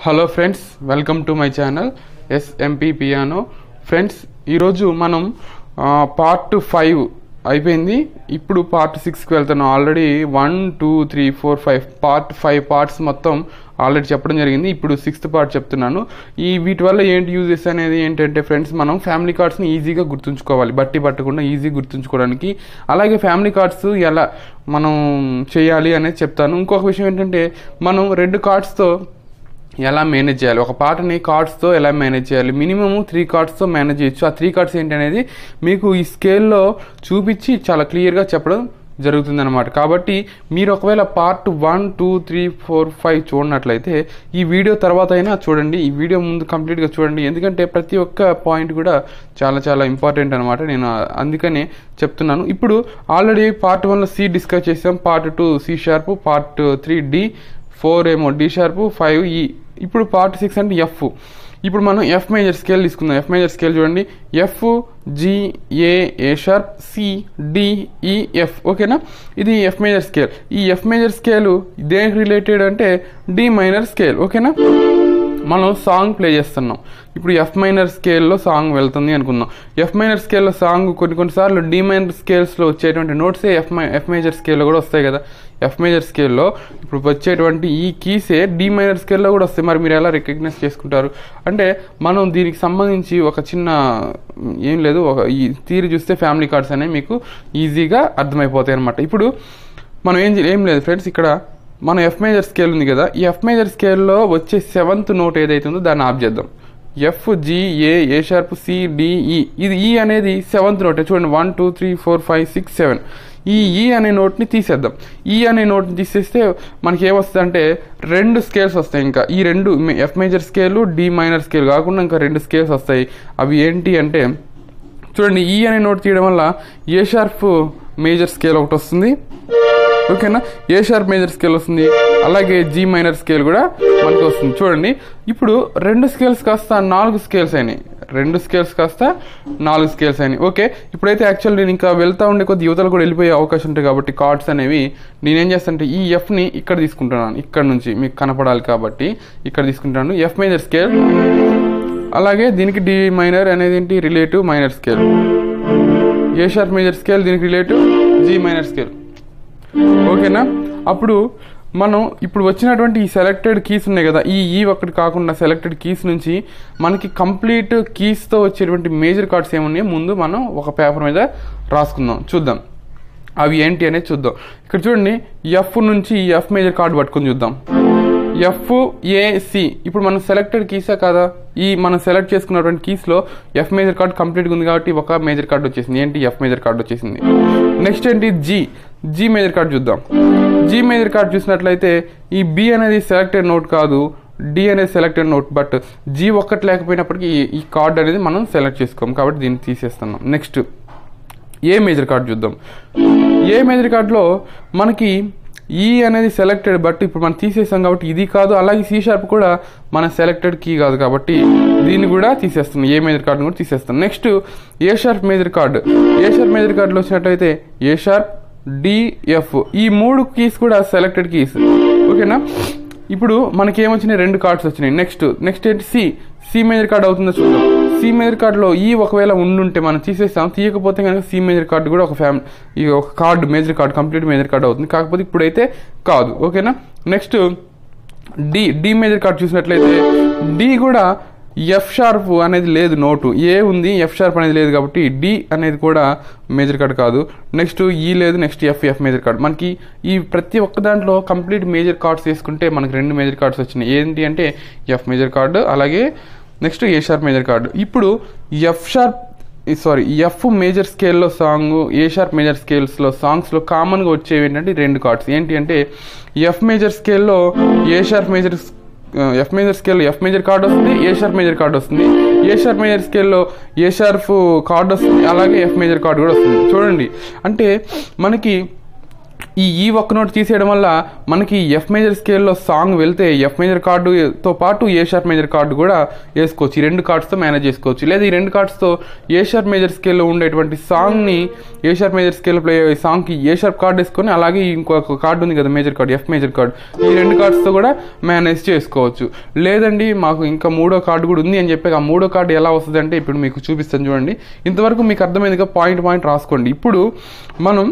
hello friends welcome to my channel SMP piano friends ఈరోజు మనం part five అయిపోయింది ఇప్పుడు పార్ట్ సిక్స్కి వెళ్తున్నాం already one two three four five part five parts మొత్తం ఆల్రెడీ చెప్పడం జరిగింది ఇప్పుడు సిక్స్త్ పార్ట్ చెప్తున్నాను ఈ వీటి వల్ల ఏంటి యూజెస్ అనేది ఏంటంటే ఫ్రెండ్స్ మనం ఫ్యామిలీ కార్డ్స్ని ఈజీగా గుర్తుంచుకోవాలి బట్టి పట్టకుండా ఈజీ గుర్తుంచుకోవడానికి అలాగే ఫ్యామిలీ కార్డ్స్ ఎలా మనం చేయాలి అనేది చెప్తాను ఇంకొక విషయం ఏంటంటే మనం రెండు కార్డ్స్తో ఎలా మేనేజ్ చేయాలి ఒక పాటని కార్డ్స్తో ఎలా మేనేజ్ చేయాలి మినిమమ్ త్రీ కార్డ్స్తో మేనేజ్ చేయొచ్చు ఆ త్రీ కార్డ్స్ ఏంటి అనేది మీకు ఈ స్కేల్లో చూపించి చాలా క్లియర్గా చెప్పడం జరుగుతుందన్నమాట కాబట్టి మీరు ఒకవేళ part one two three four five చూడనట్లయితే ఈ వీడియో తర్వాత అయినా చూడండి ఈ వీడియో ముందు కంప్లీట్గా చూడండి ఎందుకంటే ప్రతి ఒక్క పాయింట్ కూడా చాలా చాలా ఇంపార్టెంట్ అనమాట నేను అందుకనే చెప్తున్నాను ఇప్పుడు ఆల్రెడీ పార్ట్ వన్లో సి డిస్కస్ చేసాం part two C sharp part three D four ఏమో డి షార్ప్ ఫైవ్ ఈ ఇప్పుడు పార్ట్ సిక్స్ అంటే ఎఫ్ ఇప్పుడు మనం ఎఫ్ మేజర్ స్కేల్ తీసుకుందాం ఎఫ్ మేజర్ స్కేల్ చూడండి F G A A sharp C D E F ఓకేనా ఇది ఎఫ్ మేజర్ స్కేల్ ఈ ఎఫ్ మేజర్ స్కేల్ దేనికి రిలేటెడ్ అంటే డి మైనర్ స్కేల్ ఓకేనా మనం సాంగ్ ప్లే చేస్తున్నాం ఇప్పుడు ఎఫ్ మైనర్ స్కేల్లో సాంగ్ వెళ్తుంది అనుకుందాం ఎఫ్ మైనర్ స్కేల్లో సాంగ్ కొన్ని కొన్నిసార్లు డి మైనర్ స్కేల్స్లో వచ్చేటువంటి నోట్సే ఎఫ్ మై ఎఫ్ మేజర్ స్కేల్లో కూడా వస్తాయి కదా ఎఫ్ మేజర్ స్కేల్లో ఇప్పుడు వచ్చేటువంటి ఈ కీసే డి మైనర్ స్కేల్లో కూడా వస్తాయి మరి మీరు ఎలా రికగ్నైజ్ చేసుకుంటారు అంటే మనం దీనికి సంబంధించి ఒక చిన్న ఏం లేదు ఒక ఈ తీరు చూస్తే ఫ్యామిలీ కార్డ్స్ అనేవి మీకు ఈజీగా అర్థమైపోతాయి అనమాట ఇప్పుడు మనం ఏం చే- ఏం లేదు ఫ్రెండ్స్ ఇక్కడ మన ఎఫ్ మేజర్ స్కేల్ ఉంది కదా ఈ ఎఫ్ మేజర్ స్కేల్లో వచ్చే సెవెంత్ నోట్ ఏదైతే ఉందో దాన్ని ఆఫ్ చేద్దాం F G A A sharp C D E ఇది ఈ అనేది సెవెంత్ నోట్ చూడండి one two three four five six seven ఈ ఈ అనే నోట్ని తీసేద్దాం ఈ అనే నోట్ని తీసేస్తే మనకి ఏమొస్తుంది అంటే రెండు స్కేల్స్ వస్తాయి ఇంకా ఈ రెండు F major scale D minor scale కాకుండా ఇంకా రెండు స్కేల్స్ వస్తాయి అవి ఏంటి అంటే చూడండి ఈ అనే నోట్ తీయడం వల్ల ఏ షార్ప్ మేజర్ స్కేల్ ఒకటి వస్తుంది ఓకేనా ఏ షార్ప్ మేజర్ స్కేల్ వస్తుంది అలాగే జీ మైనర్ స్కేల్ కూడా మనకి వస్తుంది చూడండి ఇప్పుడు రెండు స్కేల్స్ కాస్త నాలుగు స్కేల్స్ అయినాయి రెండు స్కేల్స్ కాస్త నాలుగు స్కేల్స్ అయినాయి ఓకే ఇప్పుడైతే యాక్చువల్ నేను ఇంకా వెళ్తా ఉండే కొద్ది యువతలు కూడా వెళ్ళిపోయే అవకాశం ఉంటాయి కాబట్టి కార్డ్స్ అనేవి నేనేం చేస్తానంటే ఈ ఎఫ్ని ఇక్కడ తీసుకుంటున్నాను ఇక్కడ నుంచి మీకు కనపడాలి కాబట్టి ఇక్కడ తీసుకుంటాను ఎఫ్ మేజర్ స్కేల్ అలాగే దీనికి డి మైనర్ అనేది ఏంటి relative minor scale A sharp major scale దీనికి రిలేటివ్ జీ మైనర్ స్కేల్ ఓకేనా అప్పుడు మనం ఇప్పుడు వచ్చినటువంటి ఈ సెలెక్టెడ్ కీస్ ఉన్నాయి కదా ఈ ఈ ఒక్కటి కాకుండా సెలెక్టెడ్ కీస్ నుంచి మనకి కంప్లీట్ కీస్తో వచ్చేటువంటి మేజర్ కార్డ్స్ ఏమున్నాయో ముందు మనం ఒక పేపర్ మీద రాసుకుందాం చూద్దాం అవి ఏంటి అనేది చూద్దాం ఇక్కడ చూడండి ఎఫ్ నుంచి ఎఫ్ మేజర్ కార్డ్ పట్టుకొని చూద్దాం ఎఫ్ ఏసి ఇప్పుడు మనం సెలెక్టెడ్ కీసే కదా ఈ మనం సెలెక్ట్ చేసుకున్నటువంటి కీస్లో ఎఫ్ మేజర్ కార్డ్ కంప్లీట్గా ఉంది కాబట్టి ఒక మేజర్ కార్డ్ వచ్చేసింది ఏంటి ఎఫ్ మేజర్ కార్డ్ వచ్చేసింది నెక్స్ట్ ఏంటి జీ జీ మేజర్ కార్డ్ చూద్దాం జీ మేజర్ కార్డ్ చూసినట్లయితే ఈ బి అనేది సెలెక్టెడ్ నోట్ కాదు డి అనేది సెలెక్టెడ్ నోట్ బట్ జీ ఒక్కటి లేకపోయినప్పటికీ ఈ- ఈ కార్డ్ అనేది మనం సెలెక్ట్ చేసుకోం కాబట్టి దీన్ని తీసేస్తున్నాం నెక్స్ట్ ఏ మేజర్ కార్డ్ చూద్దాం ఏ మేజర్ కార్డ్లో మనకి ఈ అనేది సెలెక్టెడ్ బట్ ఇప్పుడు మనం తీసేసాం కాబట్టి ఇది కాదు అలాగే సి షార్ప్ కూడా మన సెలెక్టెడ్ కీ కాదు కాబట్టి దీన్ని కూడా తీసేస్తున్నాం ఏ మేజర్ కార్డుని కూడా తీసేస్తాం next A sharp major chord A sharp major కార్డులో వచ్చినట్టయితే ఏ షార్ప్ డిఎఫ్ ఈ మూడు కీస్ కూడా సెలెక్టెడ్ కీస్ ఓకేనా ఇప్పుడు మనకి ఏమొచ్చినాయి రెండు కార్డ్స్ వచ్చినాయి నెక్స్ట్ నెక్స్ట్ ఏంటి సి సి మేజర్ కార్డ్ అవుతుందో చూద్దాం సి మేజర్ కార్డులో ఈ ఒకవేళ ఉండుంటే మనం తీసేస్తాం తీయకపోతే కనుక సి మేజర్ కార్డు కూడా ఒక ఫ్యామిలీ ఈ ఒక chord major chord complete major chord అవుతుంది కాకపోతే ఇప్పుడైతే కాదు ఓకేనా next D D major chord చూసినట్లయితే డి కూడా ఎఫ్ షార్ప్ అనేది లేదు నోటు ఏ ఉంది ఎఫ్ షార్ప్ అనేది లేదు కాబట్టి డి అనేది కూడా మేజర్ కార్డ్ కాదు నెక్స్ట్ ఈ లేదు next F F major chord మనకి ఈ ప్రతి ఒక్క దాంట్లో కంప్లీట్ మేజర్ కార్డ్స్ వేసుకుంటే మనకి రెండు మేజర్ కార్డ్స్ వచ్చినాయి ఏంటి అంటే ఎఫ్ మేజర్ కార్డు అలాగే next A sharp major chord ఇప్పుడు F sharp sorry F major స్కేల్లో సాంగ్ ఏ షార్ప్ మేజర్ స్కేల్స్లో సాంగ్స్లో కామన్గా వచ్చేవి ఏంటంటే ఈ రెండు కార్డ్స్ ఏంటి అంటే ఎఫ్ మేజర్ స్కేల్లో A sharp major F major స్కేల్లో ఎఫ్ మేజర్ కార్డ్ వస్తుంది ఏ షార్ప్ మేజర్ కార్డ్ వస్తుంది ఏ షార్ప్ మేజర్ స్కేల్లో ఏ షార్ప్ కార్డ్ వస్తుంది అలాగే ఎఫ్ మేజర్ కార్డ్ కూడా వస్తుంది చూడండి అంటే మనకి ఈ ఈ ఒక్క నోట్ తీసేయడం వల్ల మనకి ఎఫ్ మేజర్ స్కేల్లో సాంగ్ వెళ్తే ఎఫ్ మేజర్ కార్డుతో పాటు ఏ షార్ప్ మేజర్ కార్డు కూడా వేసుకోవచ్చు ఈ రెండు కార్డ్స్తో మేనేజ్ చేసుకోవచ్చు లేదా ఈ రెండు కార్డ్స్తో ఏ షార్ప్ మేజర్ స్కేల్లో ఉండేటువంటి సాంగ్ని ఏ షార్ప్ మేజర్ స్కేల్లో ప్లే అయ్యే సాంగ్కి ఏ షార్ప్ కార్డు వేసుకొని అలాగే ఇంకొక కార్డు ఉంది కదా major chord F major chord ఈ రెండు కార్డ్స్తో కూడా మేనేజ్ చేసుకోవచ్చు లేదండి మాకు ఇంకా మూడో కార్డు కూడా ఉంది అని చెప్పి ఆ మూడో కార్డు ఎలా వస్తుంది అంటే ఇప్పుడు మీకు చూపిస్తాను చూడండి ఇంతవరకు మీకు అర్థమైందిగా పాయింట్ పాయింట్ రాసుకోండి ఇప్పుడు మనం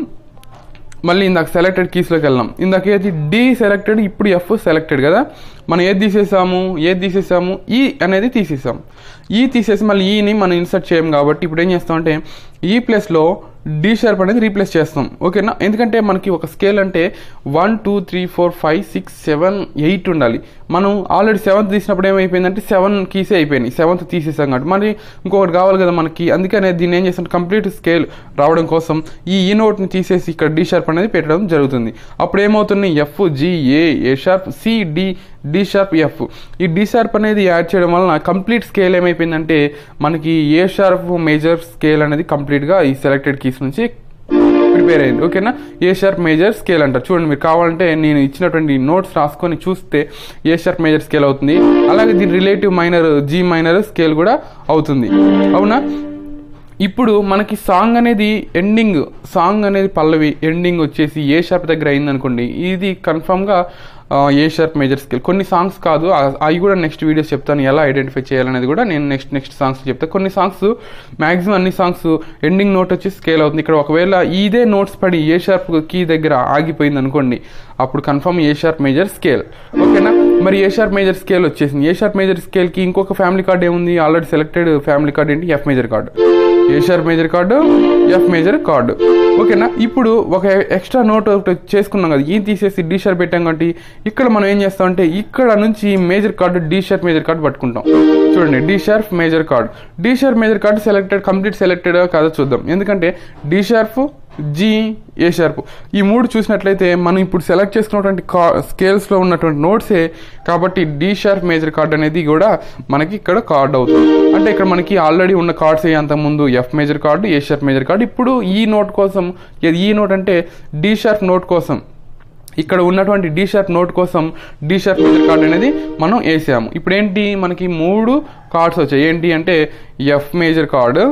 మళ్ళీ ఇందాక సెలెక్టెడ్ కీస్లోకి వెళ్దాం ఇందాక ఏది డి సెలెక్టెడ్ ఇప్పుడు ఎఫ్ సెలెక్టెడ్ కదా మనం ఏది తీసేసాము ఏది తీసేసాము ఈ అనేది తీసేసాం ఈ తీసేసి మళ్ళీ ఈని మనం ఇన్సర్ట్ చేయం కాబట్టి ఇప్పుడు ఏం చేస్తామంటే ఈ ప్లేస్లో డి షార్ప్ అనేది రీప్లేస్ చేస్తాం ఓకేనా ఎందుకంటే మనకి ఒక స్కేల్ అంటే one two three four five six seven eight ఉండాలి మనం ఆల్రెడీ సెవెంత్ తీసినప్పుడు ఏమైపోయిందంటే సెవెన్ కీసే అయిపోయినాయి సెవెంత్ తీసేసాం కాబట్టి మరి ఇంకొకటి కావాలి కదా మనకి అందుకనే దీన్ని ఏం చేస్తాం కంప్లీట్ స్కేల్ రావడం కోసం ఈ ఈ నోట్ని తీసేసి ఇక్కడ డి షార్ప్ అనేది పెట్టడం జరుగుతుంది అప్పుడు ఏమవుతుంది F G A A sharp C D D sharp F ఈ డి షార్ప్ అనేది యాడ్ చేయడం వలన కంప్లీట్ స్కేల్ ఏమైపోయిందంటే మనకి ఏ షార్ప్ మేజర్ స్కేల్ అనేది కంప్లీట్గా ఈ సెలెక్టెడ్ కీస్ నుంచి ప్రిపేర్ అయింది ఓకేనా ఏ షార్ప్ మేజర్ స్కేల్ అంటారు చూడండి మీరు కావాలంటే నేను ఇచ్చినటువంటి నోట్స్ రాసుకొని చూస్తే ఏ షార్ప్ మేజర్ స్కేల్ అవుతుంది అలాగే దీని relative minor G minor scale కూడా అవుతుంది అవునా ఇప్పుడు మనకి సాంగ్ అనేది ఎండింగ్ సాంగ్ అనేది పల్లవి ఎండింగ్ వచ్చేసి ఏ షార్ప్ దగ్గర అయిందనుకోండి ఇది కన్ఫామ్గా ఏ షార్ప్ మేజర్ స్కేల్ కొన్ని సాంగ్స్ కాదు ఆ- అవి కూడా నెక్స్ట్ వీడియోస్ చెప్తాను ఎలా ఐడెంటిఫై చేయాలనేది కూడా నేను నెక్స్ట్ నెక్స్ట్ సాంగ్స్ చెప్తాను కొన్ని సాంగ్స్ మాక్సిమం అన్ని సాంగ్స్ ఎండింగ్ నోట్ వచ్చి స్కేల్ అవుతుంది ఇక్కడ ఒకవేళ ఇదే నోట్స్ పడి ఏ షార్ప్ కీ దగ్గర ఆగిపోయింది అనుకోండి అప్పుడు confirm A sharp major scale ఓకేనా మరి ఏ షార్ప్ మేజర్ స్కేల్ వచ్చేసింది ఏ షార్ప్ మేజర్ స్కేల్కి ఇంకొక ఫ్యామిలీ కార్డ్ ఏముంది ఆల్రెడీ సెలెక్టెడ్ ఫ్యామిలీ కార్డ్ ఏంటి F major chord A sharp major chord F major chord ఓకేనా ఇప్పుడు ఒక ఎక్స్ట్రా నోట్ ఒకటి చేసుకున్నాం కదా ఈ తీసేసి డి షార్ప్ పెట్టాం కాబట్టి ఇక్కడ మనం ఏం చేస్తామంటే ఇక్కడ నుంచి major chord D sharp major chord పట్టుకుంటాం చూడండి D sharp major chord D sharp major chord selected complete selected కాదో చూద్దాం ఎందుకంటే D sharp G A sharp ఈ మూడు చూసినట్లయితే మనం ఇప్పుడు సెలెక్ట్ చేసుకున్నటువంటి కా స్కేల్స్లో ఉన్నటువంటి నోట్సే కాబట్టి డి షార్ప్ మేజర్ కార్డ్ అనేది కూడా మనకి ఇక్కడ కార్డ్ అవుతుంది అంటే ఇక్కడ మనకి ఆల్రెడీ ఉన్న కార్డ్స్ అంతకుముందు F major chord A sharp major chord ఇప్పుడు ఈ నోట్ కోసం ఈ నోట్ అంటే డి షార్ప్ నోట్ కోసం ఇక్కడ ఉన్నటువంటి డి షార్ప్ నోట్ కోసం డి షార్ప్ మేజర్ కార్డ్ అనేది మనం వేసాము ఇప్పుడు ఏంటి మనకి మూడు కార్డ్స్ వచ్చాయి ఏంటి అంటే ఎఫ్ మేజర్ కార్డు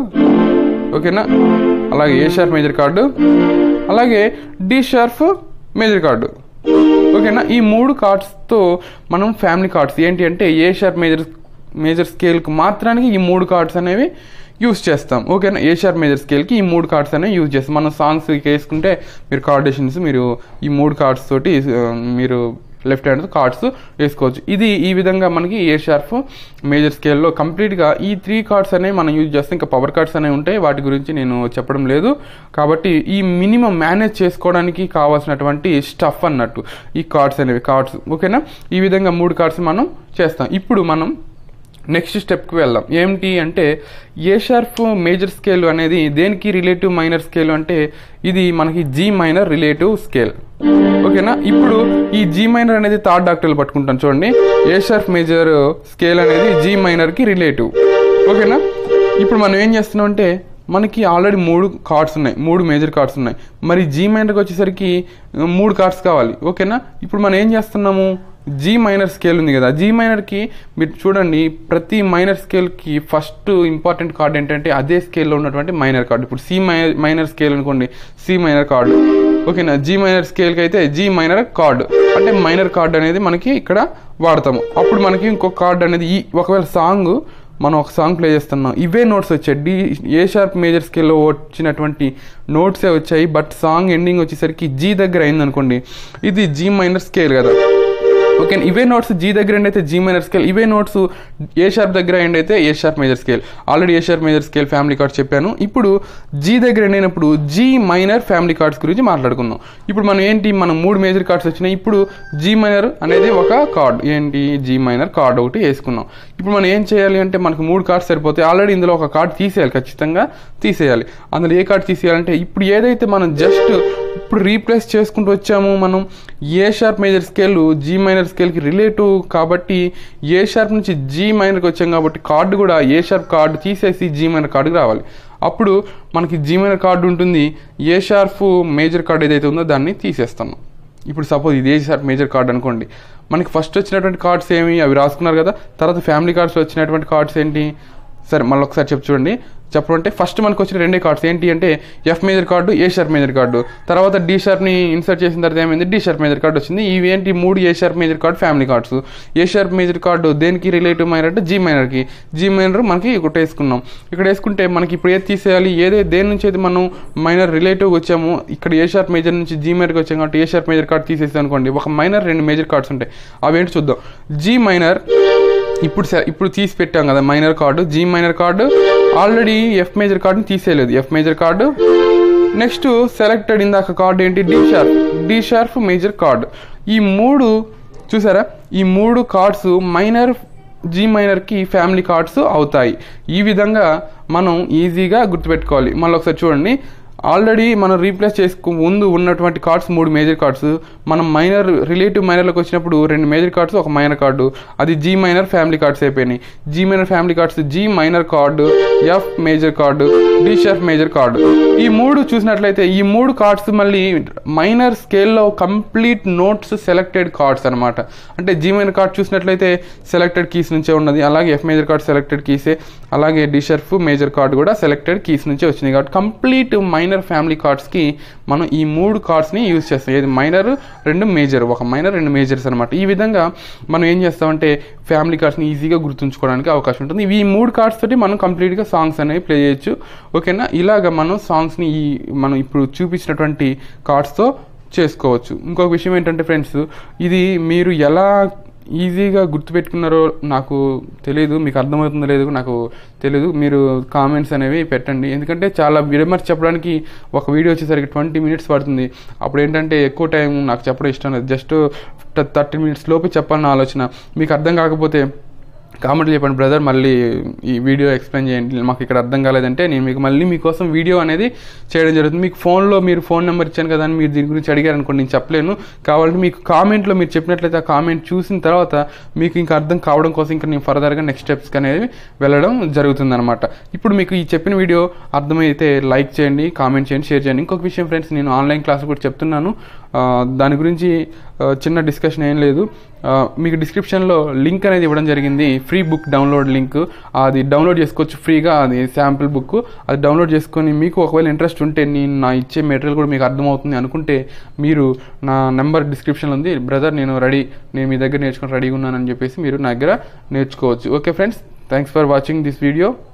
ఓకేనా అలాగే ఏ షార్ప్ మేజర్ కార్డు అలాగే డి షార్ప్ మేజర్ కార్డు ఓకేనా ఈ మూడు కార్డ్స్తో మనం ఫ్యామిలీ కార్డ్స్ ఏంటి అంటే ఏ షార్ప్ మేజర్ మేజర్ స్కేల్కి మాత్రానికి ఈ మూడు కార్డ్స్ అనేవి యూస్ చేస్తాం ఓకేనా ఏ షార్ప్ మేజర్ స్కేల్కి ఈ మూడు కార్డ్స్ అనేవి యూజ్ చేస్తాం మనం సాంగ్స్ వేసుకుంటే మీరు కార్డేషన్స్ మీరు ఈ మూడు కార్డ్స్ తోటి ఆ, మీరు లెఫ్ట్ హ్యాండ్ కార్డ్స్ వేసుకోవచ్చు ఇది ఈ విధంగా మనకి ఏ షార్ప్ మేజర్ స్కేల్లో కంప్లీట్గా ఈ త్రీ కార్డ్స్ అనేవి మనం యూజ్ చేస్తాం ఇంకా పవర్ కార్డ్స్ అనేవి ఉంటాయి వాటి గురించి నేను చెప్పడం లేదు కాబట్టి ఈ మినిమం మేనేజ్ చేసుకోవడానికి కావాల్సినటువంటి స్టఫ్ అన్నట్టు ఈ కార్డ్స్ అనేవి కార్డ్స్ ఓకేనా ఈ విధంగా మూడు కార్డ్స్ మనం చేస్తాం ఇప్పుడు మనం నెక్స్ట్ స్టెప్కి వెళ్దాం ఏంటి అంటే ఏ షార్ప్ మేజర్ స్కేల్ అనేది దేనికి రిలేటివ్ మైనర్ స్కేల్ అంటే ఇది మనకి జీ మైనర్ రిలేటివ్ స్కేల్ ఓకేనా ఇప్పుడు ఈ జీ మైనర్ అనేది థర్డ్ డాక్టర్లు పట్టుకుంటాం చూడండి ఏ షార్ప్ మేజర్ స్కేల్ అనేది జీ మైనర్కి రిలేటివ్ ఓకేనా ఇప్పుడు మనం ఏం చేస్తున్నాం అంటే మనకి ఆల్రెడీ మూడు కార్డ్స్ ఉన్నాయి మూడు మేజర్ కార్డ్స్ ఉన్నాయి మరి జీ మైనర్కి వచ్చేసరికి ఆ, మూడు కార్డ్స్ కావాలి ఓకేనా ఇప్పుడు మనం ఏం చేస్తున్నాము జీ మైనర్ స్కేల్ ఉంది కదా జీ మైనర్కి మీరు చూడండి ప్రతి మైనర్ స్కేల్కి ఫస్ట్ ఇంపార్టెంట్ కార్డ్ ఏంటంటే అదే స్కేల్లో ఉన్నటువంటి మైనర్ కార్డు ఇప్పుడు సి మైనర్ స్కేల్ అనుకోండి సి మైనర్ కార్డు ఓకేనా జీ మైనర్ స్కేల్కి అయితే జీ మైనర్ కార్డు అంటే మైనర్ కార్డ్ అనేది మనకి ఇక్కడ వాడతాము అప్పుడు మనకి ఇంకొక కార్డ్ అనేది ఈ ఒకవేళ సాంగ్ మనం ఒక సాంగ్ ప్లే చేస్తున్నాం ఇవే నోట్స్ వచ్చాయి డి ఏ షార్ప్ మేజర్ స్కేల్లో వచ్చినటువంటి నోట్సే వచ్చాయి బట్ సాంగ్ ఎండింగ్ వచ్చేసరికి జీ దగ్గర అయిందనుకోండి ఇది జీ మైనర్ స్కేల్ కదా ఓకే ఇవే నోట్స్ జీ దగ్గర ఎండ్ అయితే జీ మైనర్ స్కేల్ ఇవే నోట్స్ ఏ షార్ప్ దగ్గర ఎండ్ అయితే A sharp major scale already A sharp major scale family chords చెప్పాను ఇప్పుడు జీ దగ్గర ఎండ్ అయినప్పుడు జీ మైనర్ ఫ్యామిలీ కార్డ్స్ గురించి మాట్లాడుకుందాం ఇప్పుడు మనం ఏంటి మనం మూడు మేజర్ కార్డ్స్ వచ్చినాయి ఇప్పుడు జీ మైనర్ అనేది ఒక కార్డ్ ఏంటి జీ మైనర్ కార్డ్ ఒకటి వేసుకున్నాం ఇప్పుడు మనం ఏం చేయాలి అంటే మనకు మూడు కార్డ్స్ సరిపోతాయి ఆల్రెడీ ఇందులో ఒక కార్డ్ తీసేయాలి ఖచ్చితంగా తీసేయాలి అందులో ఏ కార్డ్ తీసేయాలంటే ఇప్పుడు ఏదైతే మనం జస్ట్ ఇప్పుడు రీప్లేస్ చేసుకుంటూ వచ్చాము మనం A sharp major scale G minor స్కేల్కి రిలేటివ్ కాబట్టి ఏ షార్ప్ నుంచి జీ మైనర్కి వచ్చాం కాబట్టి కార్డు కూడా ఏ షార్ప్ కార్డు తీసేసి జీ మైనర్ కార్డుకి రావాలి అప్పుడు మనకి జీ మైనర్ కార్డు ఉంటుంది ఏ షార్ప్ మేజర్ కార్డ్ ఏదైతే ఉందో దాన్ని తీసేస్తున్నాం ఇప్పుడు సపోజ్ ఇది ఏ షార్ప్ మేజర్ కార్డ్ అనుకోండి మనకి ఫస్ట్ వచ్చినటువంటి కార్డ్స్ ఏమి అవి రాసుకున్నారు కదా తర్వాత ఫ్యామిలీ కార్డ్స్ వచ్చినటువంటి కార్డ్స్ ఏంటి సరే మళ్ళీ ఒకసారి చెప్పు చూడండి చెప్పమంటే ఫస్ట్ మనకు వచ్చిన రెండే కార్డ్స్ ఏంటి అంటే F major chord A sharp major chord తర్వాత డి షార్ప్ని ఇన్సర్ట్ చేసిన తర్వాత ఏమైంది డి షార్ప్ మేజర్ కార్డు వచ్చింది ఇవి ఏంటి మూడు A sharp major chord family chords A sharp major chord దేనికి రిలేటివ్ మైనర్ అంటే జీ మైనర్కి జీ మైనర్ మనకి ఒకటి వేసుకున్నాం ఇక్కడ వేసుకుంటే మనకి ఇప్పుడు ఏది తీసేయాలి ఏదే దేని నుంచి అయితే మనం మైనర్ రిలేటివ్ వచ్చాము ఇక్కడ ఏ షార్ప్ మేజర్ నుంచి జీ మైనర్కి వచ్చాం కాబట్టి ఏ షార్ప్ మేజర్ కార్డ్ తీసేసి అనుకోండి ఒక మైనర్ రెండు మేజర్ కార్డ్స్ ఉంటాయి అవి ఏంటి చూద్దాం జీ మైనర్ ఇప్పుడు స- ఇప్పుడు తీసి పెట్టాం కదా minor chord G minor chord already F major కార్డుని తీసేయలేదు F major chord next selected ఇందాక కార్డు ఏంటి D sharp D sharp major chord ఈ మూడు చూసారా ఈ మూడు కార్డ్స్ మైనర్ జీ మైనర్కి ఫ్యామిలీ కార్డ్స్ అవుతాయి ఈ విధంగా మనం ఈజీగా గుర్తుపెట్టుకోవాలి మళ్ళీ ఒకసారి చూడండి ఆల్రెడీ మనం రీప్లేస్ చేసుకు ముందు ఉన్నటువంటి కార్డ్స్ మూడు మేజర్ కార్డ్స్ మనం మైనర్ రిలేటివ్ మైనర్లకు వచ్చినప్పుడు రెండు మేజర్ కార్డ్స్ ఒక మైనర్ కార్డు అది జీ మైనర్ ఫ్యామిలీ కార్డ్స్ అయిపోయినాయి G minor family chords G minor chord F major chord D sharp major chord ఈ మూడు చూసినట్లయితే ఈ మూడు కార్డ్స్ మళ్ళీ మైనర్ స్కేల్లో కంప్లీట్ నోట్స్ సెలెక్టెడ్ కార్డ్స్ అనమాట అంటే జీ మైనర్ కార్డ్ చూసినట్లయితే సెలెక్టెడ్ కీస్ నుంచే ఉన్నది అలాగే ఎఫ్ మేజర్ కార్డ్ సెలెక్టెడ్ కీసే అలాగే డి షెర్ఫ్ మేజర్ కార్డ్ కూడా సెలెక్టెడ్ కీస్ నుంచే వచ్చింది కాబట్టి కంప్లీట్ మైనర్ ఫ్యామిలీ కార్డ్స్కి మనం ఈ మూడు కార్డ్స్ని యూజ్ చేస్తాం ఏది మైనర్ రెండు మేజర్ ఒక మైనర్ రెండు మేజర్స్ అనమాట ఈ విధంగా మనం ఏం చేస్తామంటే ఫ్యామిలీ కార్డ్స్ని ఈజీగా గుర్తుంచుకోవడానికి అవకాశం ఉంటుంది ఇవి ఈ మూడు కార్డ్స్ తోటి మనం కంప్లీట్గా సాంగ్స్ అనేవి ప్లే చేయొచ్చు ఓకేనా ఇలాగ మనం సాంగ్స్ని ఈ మనం ఇప్పుడు చూపించినటువంటి కార్డ్స్తో చేసుకోవచ్చు ఇంకొక విషయం ఏంటంటే ఫ్రెండ్స్ ఇది మీరు ఎలా ఈజీగా గుర్తుపెట్టుకున్నారో నాకు తెలియదు మీకు అర్థమవుతుందో లేదు నాకు తెలియదు మీరు కామెంట్స్ అనేవి పెట్టండి ఎందుకంటే చాలా విడమర్చి చెప్పడానికి ఒక వీడియో వచ్చేసరికి ట్వంటీ మినిట్స్ పడుతుంది అప్పుడు ఏంటంటే ఎక్కువ టైం నాకు చెప్పడం ఇష్టం లేదు జస్ట్ థర్టీ మినిట్స్ లోపు చెప్పాలని ఆలోచన మీకు అర్థం కాకపోతే కామెంట్లు చెప్పండి బ్రదర్ మళ్ళీ ఈ వీడియో ఎక్స్ప్లెయిన్ చేయండి మాకు ఇక్కడ అర్థం కాలేదంటే నేను మీకు మళ్ళీ మీకోసం వీడియో అనేది చేయడం జరుగుతుంది మీకు ఫోన్లో మీరు ఫోన్ నెంబర్ ఇచ్చాను కదా అని మీరు దీని గురించి అడిగారు అనుకోండి నేను చెప్పలేను కావాలంటే మీకు కామెంట్లో మీరు చెప్పినట్లయితే ఆ కామెంట్ చూసిన తర్వాత మీకు ఇంకా అర్థం కావడం కోసం ఇంకా నేను ఫర్దర్గా నెక్స్ట్ స్టెప్స్ అనేది వెళ్ళడం జరుగుతుంది అనమాట ఇప్పుడు మీకు ఈ చెప్పిన వీడియో అర్థమైతే లైక్ చేయండి కామెంట్ చేయండి షేర్ చేయండి ఇంకొక విషయం ఫ్రెండ్స్ నేను ఆన్లైన్ క్లాస్ కూడా చెప్తున్నాను ఆ, దాని గురించి ఆ, చిన్న డిస్కషన్ ఏం లేదు ఆ, మీకు డిస్క్రిప్షన్లో లింక్ అనేది ఇవ్వడం జరిగింది ఫ్రీ బుక్ డౌన్లోడ్ లింక్ అది డౌన్లోడ్ చేసుకోవచ్చు ఫ్రీగా అది శాంపిల్ బుక్ అది డౌన్లోడ్ చేసుకొని మీకు ఒకవేళ ఇంట్రెస్ట్ ఉంటే నేను నా ఇచ్చే మెటీరియల్ కూడా మీకు అర్థమవుతుంది అనుకుంటే మీరు నా నెంబర్ డిస్క్రిప్షన్లో ఉంది బ్రదర్ నేను రెడీ నేను మీ దగ్గర నేర్చుకుని రెడీగా ఉన్నానని చెప్పేసి మీరు నా దగ్గర నేర్చుకోవచ్చు okay friends thanks for watching this video